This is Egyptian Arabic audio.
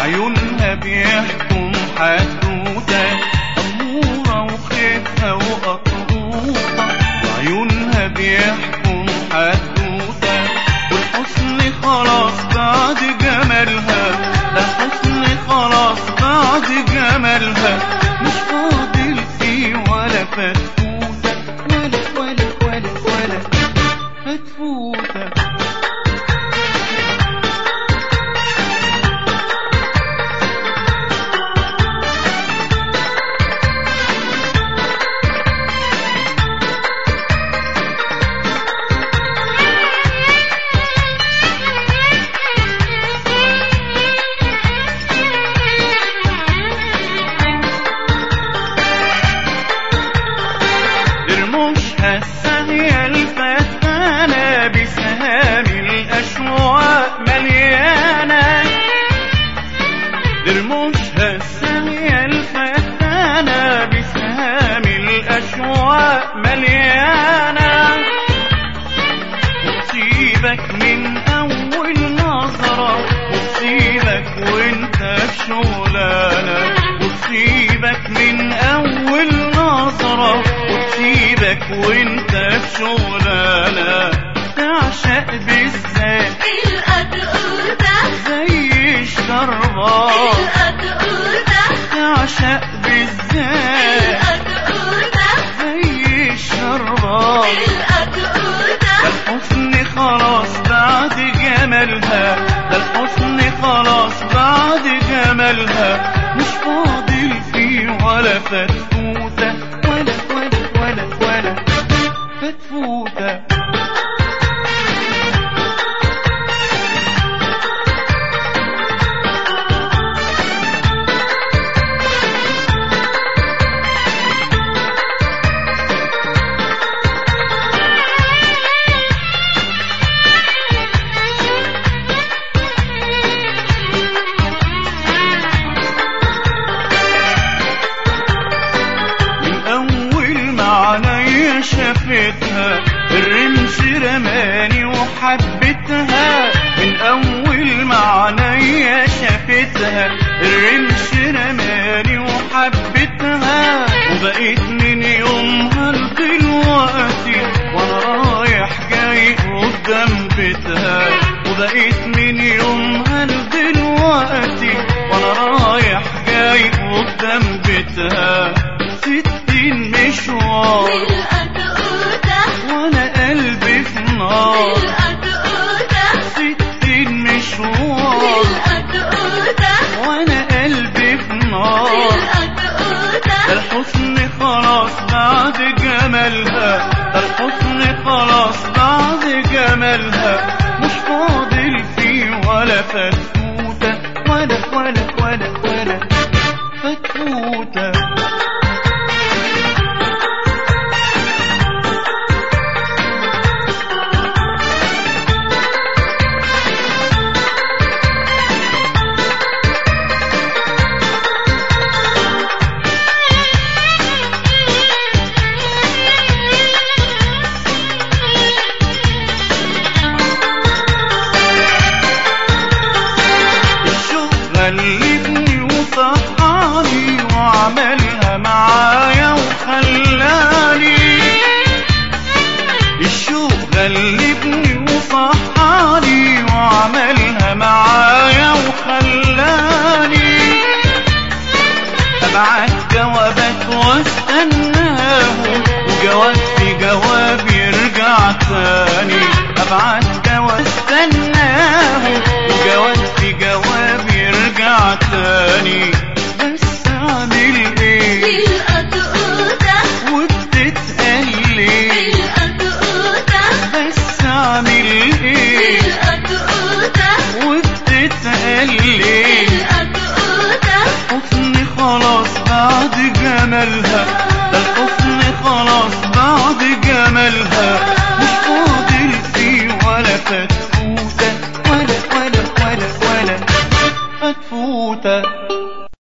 وعيونها بيحكم حدوتة أمورة وخفة وقطوطة وعيونها بيحكم حدوتة والحسن خلاص بعد جمالها ده الحسن خلاص بعد جمالها مش فاضل فيه ولا فتفوتة ولا ولا ولا ولا فتفوتة رموشها الثانية الفتانة بسهام الأشواق مليانة رموشها الثانية الفتانة بسهام الأشواق مليانة وتسيبك من أول نظرة وتسيبك وانت في شغلانة وتسيبك من أول نظرة وتسيبك وانت في شغلانة تعشق بالذات القطوطة زي الشربات القطوطة تعشق بالذات القطوطة زي الشربات القطوطة ده الحسن خلاص بعد جمالها ده الحسن خلاص بعد جمالها مش فاضل فيه ولا فتفوتة ولا ولا ولا ولا فتفوتة من أول ما عينيا شافتها الرمش رماني وحبتها من أول ما عينيا شافتها الرمش رماني وحبتها وبقيت من يومها لدلوقتي وأنا رايح جاي قدام بيتها وبقيت من يومها لدلوقتي وأنا رايح جاي قدام بيتها ستين مشوار القطوطة وانا قلبي في نار القطوطة ستين مشوار القطوطة وانا قلبي في نار ده القطوطة الحسن خلاص بعد جمالها ده الحسن خلاص بعد جمالها مش فاضل فيه ولا فتفوتة ولا ولا ولا ولا فتفوتة الشوق غلبني وصحاني وعملها معايا وخلاني الشوق غلبني وصحاني وعملها معايا وخلاني ابعت جوابات واستناهم وجواب في جواب يرجع تاني ابعت جواب استناهم وجواب في جواب يرجع تاني بس اعمل ايه القطوطة وبتتقلي القطوطة بس اعمل ايه القطوطة وبتتقلي القطوطة الحسن خلاص بعد جمالها ده الحسن خلاص بعد جمالها مش فاضل فيه ولا فتفوتة ولا ولا ولا ولا فتفوتة